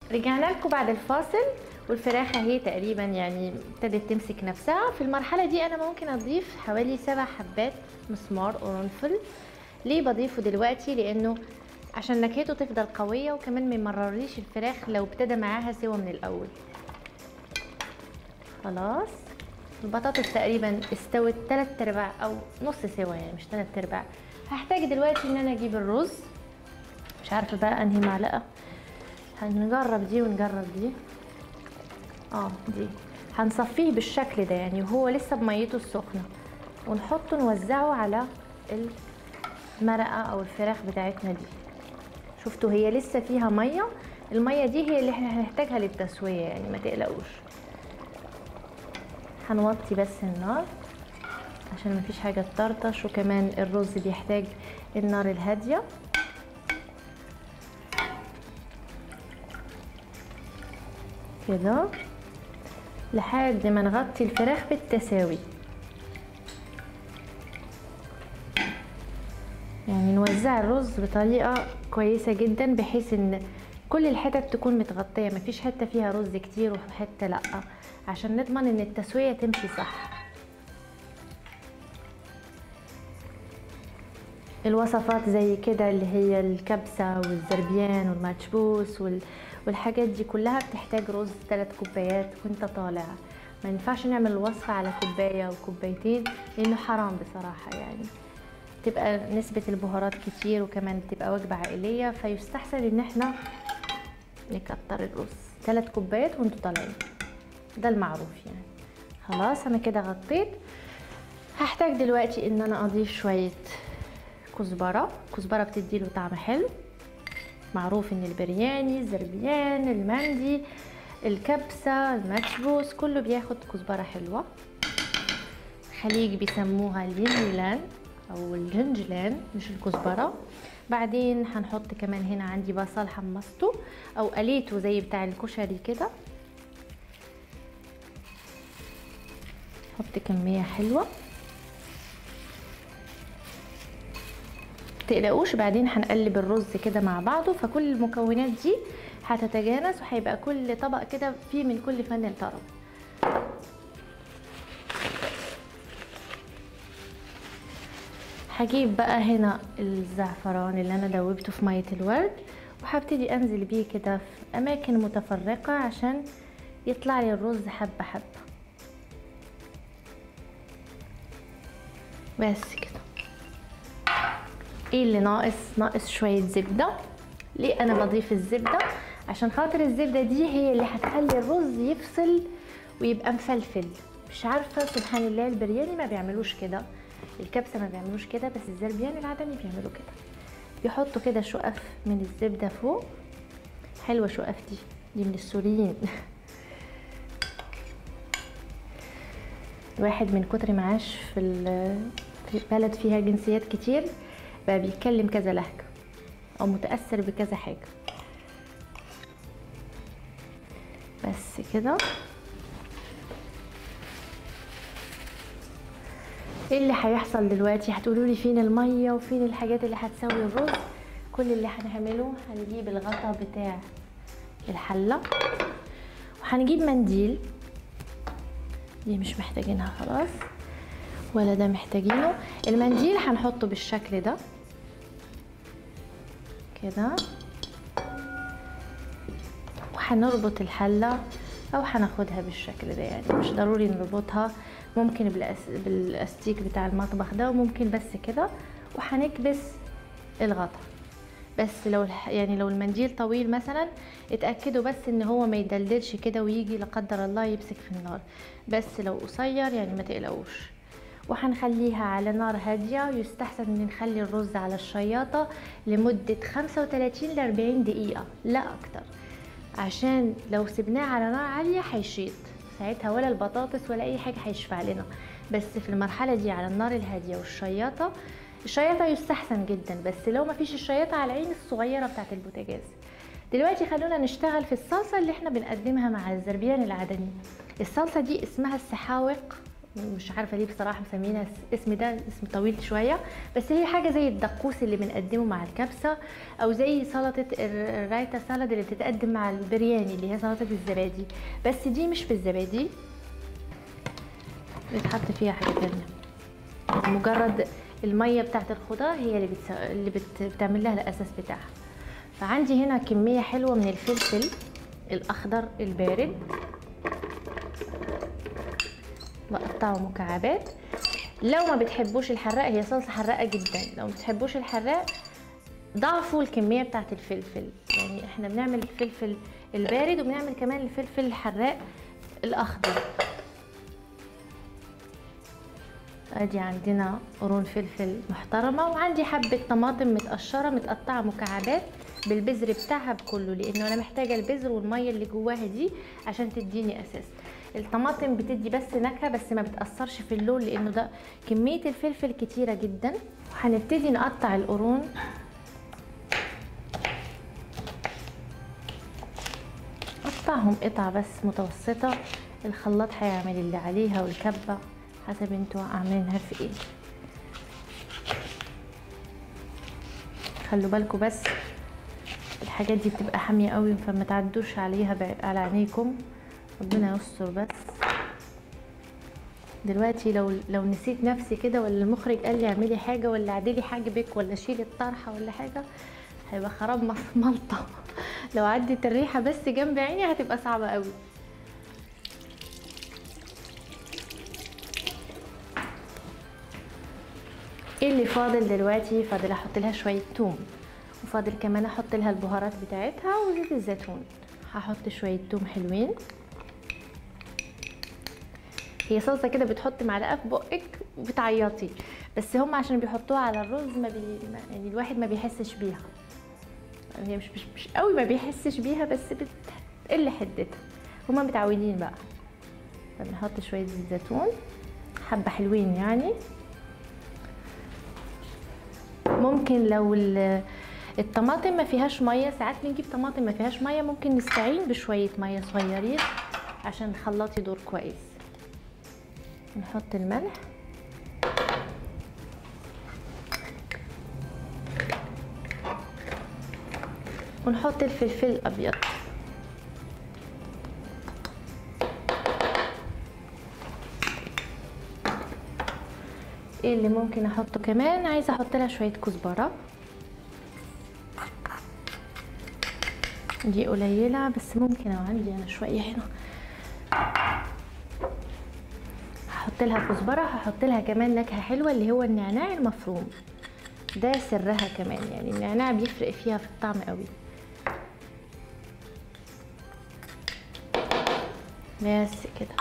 رجعنا لكم بعد الفاصل والفراخ اهي تقريبا يعني ابتدت تمسك نفسها في المرحله دي انا ممكن اضيف حوالي سبع حبات مسمار قرنفل ليه بضيفه دلوقتي لانه عشان نكهته تفضل قويه وكمان ما يمررليش الفراخ لو ابتدى معاها سوا من الاول خلاص البطاطس تقريبا استوت تلات ارباع او نص سوا يعني مش تلات ارباع هحتاج دلوقتي ان انا اجيب الرز مش عارفه بقى انهي معلقه هنجرب دي ونجرب دي اه دي هنصفيه بالشكل ده يعني وهو لسه بميته السخنه ونحطه نوزعه على المرقه او الفراخ بتاعتنا دي شفتوا هي لسه فيها ميه الميه دي هي اللي احنا هنحتاجها للتسويه يعني ما تقلقوش هنوطي بس النار عشان مفيش حاجه تطرطش وكمان الرز بيحتاج النار الهاديه كده لحد ما نغطي الفراخ بالتساوي يعني نوزع الرز بطريقة كويسة جدا بحيث ان كل الحتت تكون متغطية مفيش حتة فيها رز كتير وحتة لأ عشان نضمن ان التسوية تمشي صح الوصفات زي كده اللي هي الكبسة والزربيان والماتشبوس وال... والحاجات دي كلها بتحتاج رز ثلاث كوبايات وانت طالع ما ينفعش نعمل الوصفة على كوباية او كوبايتين لانه حرام بصراحة يعني تبقى نسبة البهارات كتير وكمان تبقى وجبة عائلية فيستحسن ان احنا نكتر الرز ثلاث كوبايات وانتوا طالعين ده المعروف يعني خلاص انا كده غطيت هحتاج دلوقتي ان انا اضيف شوية كزبرة كزبرة بتديله طعم حلو معروف ان البرياني الزربيان المندي الكبسة المكبوس كله بياخد كزبرة حلوة خليج بيسموها الينجلان او الجنجلان مش الكزبرة بعدين هنحط كمان هنا عندي بصل حمصته او قليته زي بتاع الكشري كده حط كمية حلوة تقلقوش بعدين هنقلب الرز كده مع بعضه فكل المكونات دي هتتجانس وهيبقى كل طبق كده فيه من كل فن طرب هجيب بقى هنا الزعفران اللي انا دوبته في ميه الورد وهبتدي انزل بيه كده في اماكن متفرقه عشان يطلع لي الرز حبه حبه بس كده ايه اللي ناقص ناقص شويه زبده ليه انا بضيف الزبده عشان خاطر الزبده دي هي اللي هتخلي الرز يفصل ويبقى مفلفل مش عارفه سبحان الله البرياني ما بيعملوش كده الكبسه ما بيعملوش كده بس الزربيان العدني بيعملوا كده بيحطوا كده شقف من الزبده فوق حلوه شقف دي دي من السوريين الواحد من كتر ما عاش في في بلد فيها جنسيات كتير بقى بيتكلم كذا لهجه او متاثر بكذا حاجه بس كده ايه اللي هيحصل دلوقتي هتقولوا لي فين الميه وفين الحاجات اللي هتسوي الرز كل اللي هنعمله هنجيب الغطا بتاع الحله وهنجيب منديل دي مش محتاجينها خلاص ولا ده محتاجينه المنديل هنحطه بالشكل ده كده وهنربط الحله او هناخدها بالشكل ده يعني مش ضروري نربطها ممكن بالأس... بالاستيك بتاع المطبخ ده وممكن بس كده وهنكبس الغطا بس لو الح... يعني لو المنديل طويل مثلا اتاكدوا بس ان هو ما يدلدلش كده ويجي لا قدر الله يمسك في النار بس لو قصير يعني ما تقلقوش وهنخليها على نار هادية يستحسن ان نخلي الرز على الشياطة لمدة 35 ل 40 دقيقة لا اكتر عشان لو سبناه على نار عالية هيشيط ساعتها ولا البطاطس ولا اي حاجة هيشفع لنا بس في المرحلة دي على النار الهادية والشياطة الشياطة يستحسن جدا بس لو مفيش الشياطة على العين الصغيرة بتاعت البوتاجاز دلوقتي خلونا نشتغل في الصلصة اللي احنا بنقدمها مع الزربيان العدني الصلصة دي اسمها السحاوق مش عارفه ليه بصراحه مسمينها الاسم ده اسم طويل شويه بس هي حاجه زي الدقوس اللي بنقدمه مع الكبسه او زي سلطه الر- الرايتا سالاد اللي بتتقدم مع البرياني اللي هي سلطه الزبادي بس دي مش بالزبادي بيتحط فيها حاجه تانية مجرد الميه بتاعت الخضار هي اللي, بتس... اللي بت... بتعمل لها الاساس بتاعها فعندي هنا كميه حلوه من الفلفل الاخضر البارد بقطعه مكعبات لو ما بتحبوش الحراق هي صلصه حراقه جدا لو ما بتحبوش الحراق ضعفوا الكميه بتاعه الفلفل يعني احنا بنعمل الفلفل البارد وبنعمل كمان الفلفل الحراق الاخضر ادي عندنا قرون فلفل محترمه وعندي حبه طماطم متقشره متقطعه مكعبات بالبذر بتاعها بكله لانه انا محتاجه البذر والميه اللي جواها دي عشان تديني اساس الطماطم بتدي بس نكهه بس ما بتاثرش في اللون لانه ده كميه الفلفل كتيره جدا وهنبتدي نقطع القرون قطعهم قطع بس متوسطه الخلاط هيعمل اللي عليها والكبه حسب انتوا عاملينها في ايه خلوا بالكم بس الحاجات دي بتبقى حاميه قوي فما تعدوش عليها بع- على عينيكم ربنا يستر بس دلوقتي لو لو نسيت نفسي كده ولا المخرج قال لي اعملي حاجه ولا عدلي حاجبك ولا شيلي الطرحه ولا حاجه هيبقى خراب مص- ملطه لو عدت الريحه بس جنب عيني هتبقى صعبه قوي ايه اللي فاضل دلوقتي فاضل احط لها شويه توم وفاضل كمان احط لها البهارات بتاعتها وزيت الزيتون هحط شويه توم حلوين هي صلصه كده بتحط معلقه في بقك وبتعيطي بس هم عشان بيحطوها على الرز ما بي... ما- يعني الواحد ما بيحسش بيها هي مش مش, مش قوي ما بيحسش بيها بس بتقل حدتها هما متعودين بقى فبنحط شويه زيت زيتون حبه حلوين يعني ممكن لو ال- الطماطم ما فيهاش ميه ساعات بنجيب طماطم ما فيهاش ميه ممكن نستعين بشويه ميه صغيرين عشان الخلاط يدور كويس نحط الملح ونحط الفلفل الابيض ايه اللي ممكن احطه كمان عايزه احط لها شويه كزبره دي قليله بس ممكن لو عندي انا شويه هنا هحط لها كزبره هحط لها كمان نكهه حلوه اللي هو النعناع المفروم ده سرها كمان يعني النعناع بيفرق فيها في الطعم قوي بس كده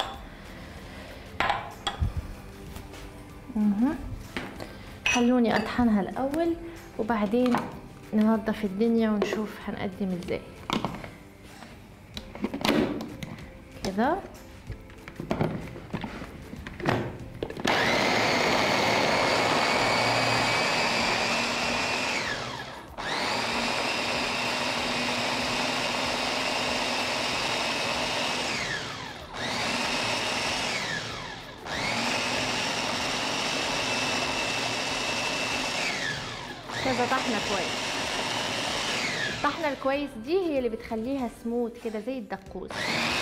مهم. خلوني اطحنها الاول وبعدين ننظف الدنيا ونشوف هنقدم ازاي كده كذا طحنه كويس الطحنه الكويس دي هي اللي بتخليها سموث كده زي الدقوس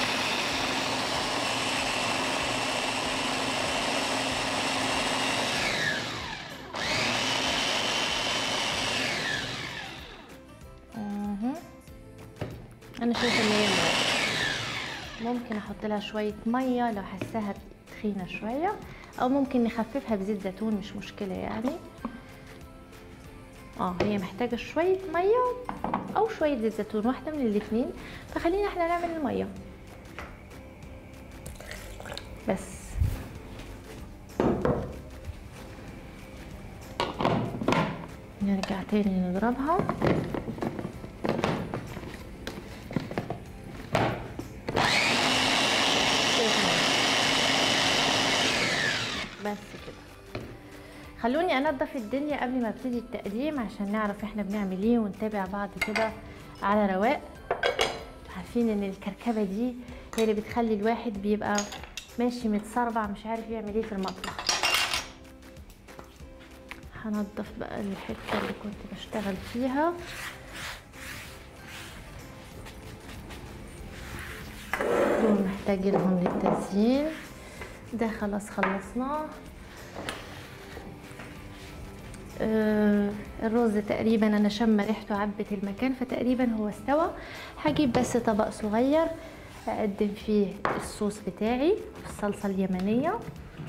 مهم. انا شايفه ان هي مناسبة. ممكن احط لها شويه ميه لو حساها تخينه شويه او ممكن نخففها بزيت زيتون مش مشكله يعني اه هي محتاجه شويه ميه او شويه زيت زيتون واحده من الاثنين فخلينا احنا نعمل الميه بس نرجع تاني نضربها بس كده خلوني انضف الدنيا قبل ما ابتدي التقديم عشان نعرف احنا بنعمل ايه ونتابع بعض كده على رواق عارفين ان الكركبه دي هي اللي بتخلي الواحد بيبقى ماشي متسربع مش عارف يعمل ايه في المطبخ هنضف بقى الحته اللي كنت بشتغل فيها دول محتاجينهم للتزيين ده خلاص خلصناه آه الرز تقريبا انا شم ريحته عبت المكان فتقريبا هو استوى هجيب بس طبق صغير اقدم فيه الصوص بتاعي الصلصه اليمنيه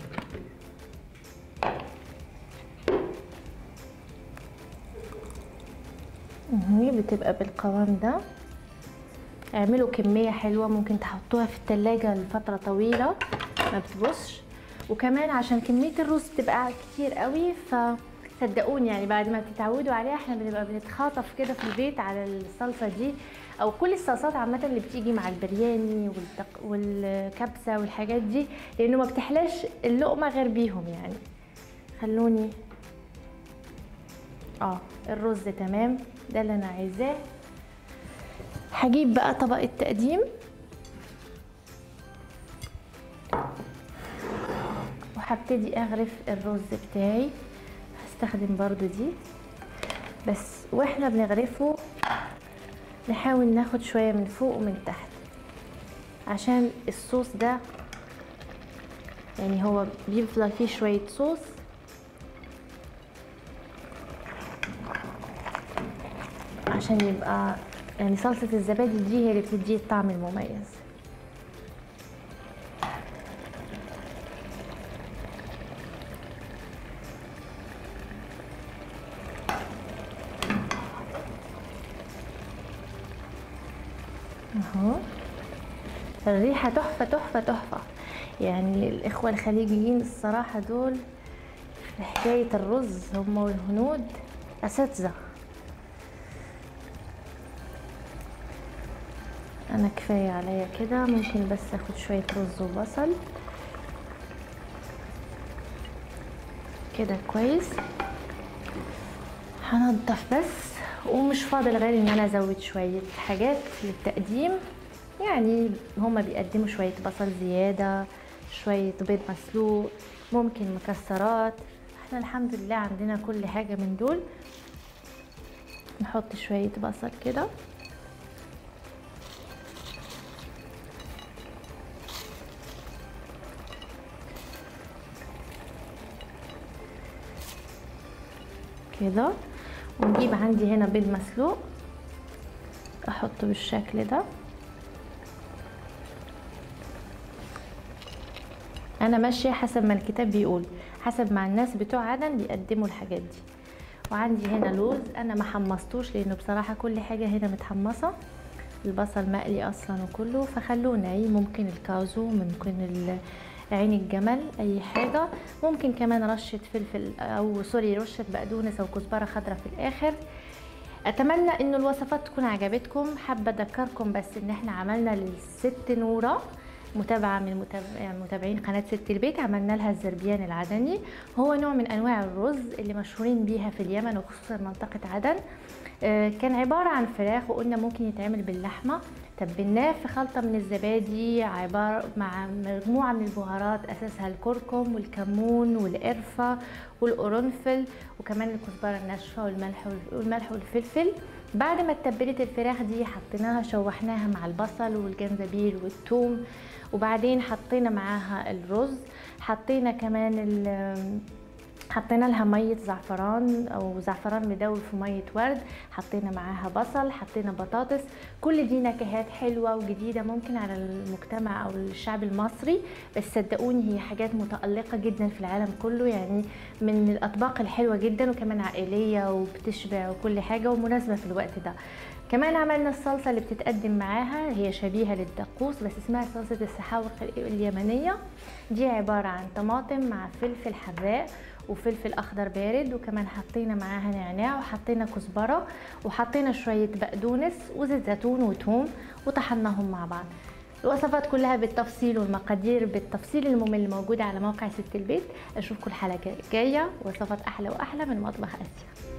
اهي بتبقى بالقوام ده اعملوا كمية حلوة ممكن تحطوها في التلاجة لفترة طويلة ما بتبصش وكمان عشان كمية الرز بتبقى كتير قوي فصدقوني يعني بعد ما بتتعودوا عليها احنا بنبقى بنتخاطف كده في البيت على الصلصة دي او كل الصلصات عامة اللي بتيجي مع البرياني والدق والكبسة والحاجات دي لانه ما بتحلاش اللقمة غير بيهم يعني خلوني اه الرز تمام ده اللي انا عايزاه هجيب بقى طبق التقديم وهبتدي اغرف الرز بتاعي هستخدم برضو دي بس واحنا بنغرفه نحاول ناخد شوية من فوق ومن تحت عشان الصوص ده يعني هو بيفضل فيه شوية صوص عشان يبقى يعني صلصة الزبادي دي هي اللي بتديه الطعم المميز اهو الريحة تحفة تحفة تحفة يعني الإخوة الخليجيين الصراحة دول في حكاية الرز هم والهنود أساتذة انا كفايه عليا كده ممكن بس اخد شويه رز وبصل كده كويس هنضف بس ومش فاضل غير ان انا ازود شويه حاجات للتقديم يعني هما بيقدموا شويه بصل زياده شويه بيض مسلوق ممكن مكسرات احنا الحمد لله عندنا كل حاجه من دول نحط شويه بصل كده كده ونجيب عندي هنا بيض مسلوق احطه بالشكل ده انا ماشيه حسب ما الكتاب بيقول حسب ما الناس بتوع عدن بيقدموا الحاجات دي وعندي هنا لوز انا ما حمصتوش لانه بصراحه كل حاجه هنا متحمصه البصل مقلي اصلا وكله فخلوه ني ممكن الكاوزو ممكن عين الجمل اي حاجه ممكن كمان رشه فلفل او سوري رشه بقدونس او كزبره خضراء في الاخر اتمنى ان الوصفات تكون عجبتكم حابه اذكركم بس ان احنا عملنا للست نوره متابعة من متابعين قناة ست البيت عملنا لها الزربيان العدني هو نوع من أنواع الرز اللي مشهورين بيها في اليمن وخصوصا منطقة عدن كان عبارة عن فراخ وقلنا ممكن يتعمل باللحمة تبلناه في خلطة من الزبادي عبارة مع مجموعة من البهارات أساسها الكركم والكمون والقرفة والقرنفل وكمان الكزبرة الناشفة والملح والملح والفلفل بعد ما اتبلت الفراخ دي حطيناها شوحناها مع البصل والجنزبيل والثوم وبعدين حطينا معاها الرز حطينا كمان حطينا لها مية زعفران او زعفران مدوب في مية ورد حطينا معاها بصل حطينا بطاطس كل دي نكهات حلوة وجديدة ممكن على المجتمع او الشعب المصري بس صدقوني هي حاجات متألقة جدا في العالم كله يعني من الاطباق الحلوة جدا وكمان عائلية وبتشبع وكل حاجة ومناسبة في الوقت ده كمان عملنا الصلصة اللي بتتقدم معاها هي شبيهة للدقوس بس اسمها صلصة السحاوق اليمنية دي عبارة عن طماطم مع فلفل حراق وفلفل اخضر بارد وكمان حطينا معاها نعناع وحطينا كزبره وحطينا شويه بقدونس وزيت زيتون وثوم وطحناهم مع بعض الوصفات كلها بالتفصيل والمقادير بالتفصيل الممل موجوده على موقع ست البيت اشوفكم الحلقه الجايه وصفات احلى واحلى من مطبخ اسيا